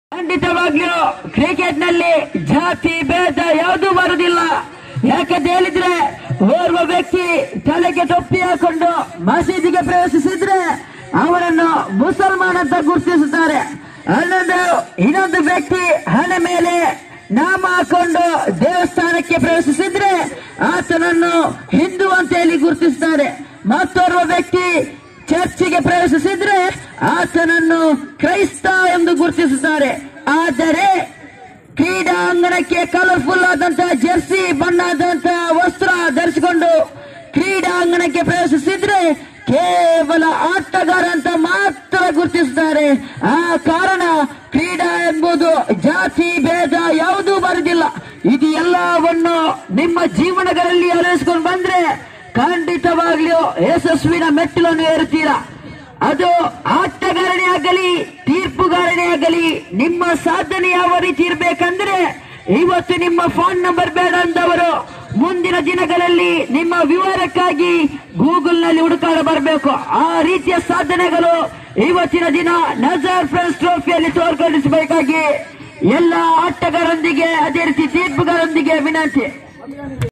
ಖಂಡಿತವಾಗ್ಲೂ ಕ್ರಿಕೆಟ್ ನಲ್ಲಿ ಜಾತಿ ಭೇದ ಯಾವುದೂ ಬರುವುದಿಲ್ಲ ಯಾಕಂತ ಹೇಳಿದ್ರೆ ಓರ್ವ ವ್ಯಕ್ತಿ ತಲೆಗೆ ಟೊಪ್ಪಿ ಹಾಕೊಂಡು ಮಸೀದಿಗೆ ಪ್ರವೇಶಿಸಿದ್ರೆ ಅವರನ್ನು ಮುಸಲ್ಮಾನ್ ಅಂತ ಗುರುತಿಸುತ್ತಾರೆ ಅಲ್ಲೊಂದು ಇನ್ನೊಂದು ವ್ಯಕ್ತಿ ಹಣೆ ಮೇಲೆ ನಾಮ ಹಾಕೊಂಡು ದೇವಸ್ಥಾನಕ್ಕೆ ಪ್ರವೇಶಿಸಿದ್ರೆ ಆತನನ್ನು ಹಿಂದೂ ಅಂತ ಹೇಳಿ ಗುರುತಿಸುತ್ತಾರೆ ಮತ್ತೋರ್ವ ವ್ಯಕ್ತಿ ಚರ್ಚಿಗೆ ಪ್ರವೇಶಿಸಿದ್ರೆ ಆತನನ್ನು ಕ್ರೈಸ್ತ ಎಂದು ಗುರುತಿಸುತ್ತಾರೆ ಆದರೆ ಕ್ರೀಡಾಂಗಣಕ್ಕೆ ಕಲರ್ಫುಲ್ ಆದಂತಹ ಜೆರ್ಸಿ ಬಣ್ಣದಂತಹ ವಸ್ತ್ರ ಧರಿಸಿಕೊಂಡು ಕ್ರೀಡಾಂಗಣಕ್ಕೆ ಪ್ರವೇಶಿಸಿದ್ರೆ ಕೇವಲ ಆಟಗಾರ ಅಂತ ಮಾತ್ರ ಗುರುತಿಸುತ್ತಾರೆ ಆ ಕಾರಣ ಕ್ರೀಡಾ ಎಂಬುದು ಜಾತಿ ಭೇದ ಯಾವುದೂ ಬರುವುದಿಲ್ಲ ಇದು ಎಲ್ಲವನ್ನು ನಿಮ್ಮ ಜೀವನಗಳಲ್ಲಿ ಅಳವಡಿಸಿಕೊಂಡು ಬಂದ್ರೆ ಖಂಡಿತವಾಗ್ಲೂ ಯಶಸ್ವಿನ ಮೆಟ್ಟಿಲನ್ನು ಏರುತ್ತೀರಾ ಅದು ಆಟಗಾರನೇ ಆಗಲಿ ತೀರ್ಪುಗಾರನೇ ಆಗಲಿ ನಿಮ್ಮ ಸಾಧನೆ ಯಾವ ರೀತಿ ಇರಬೇಕಂದ್ರೆ ಇವತ್ತು ನಿಮ್ಮ ಫೋನ್ ನಂಬರ್ ಬೇಡ ಅಂದವರು ಮುಂದಿನ ದಿನಗಳಲ್ಲಿ ನಿಮ್ಮ ವಿವರಕ್ಕಾಗಿ ಗೂಗಲ್ ನಲ್ಲಿ ಹುಡುಕಾಡ ಬರಬೇಕು ಆ ರೀತಿಯ ಸಾಧನೆಗಳು ಇವತ್ತಿನ ದಿನ ನಜರ್ ಫ್ರೆಂಡ್ಸ್ ಟ್ರೋಫಿಯಲ್ಲಿ ತೋರ್ಪಡಿಸಬೇಕಾಗಿ ಎಲ್ಲ ಆಟಗಾರರೊಂದಿಗೆ ಅದೇ ರೀತಿ ತೀರ್ಪುಗಾರರೊಂದಿಗೆ ವಿನಂತಿ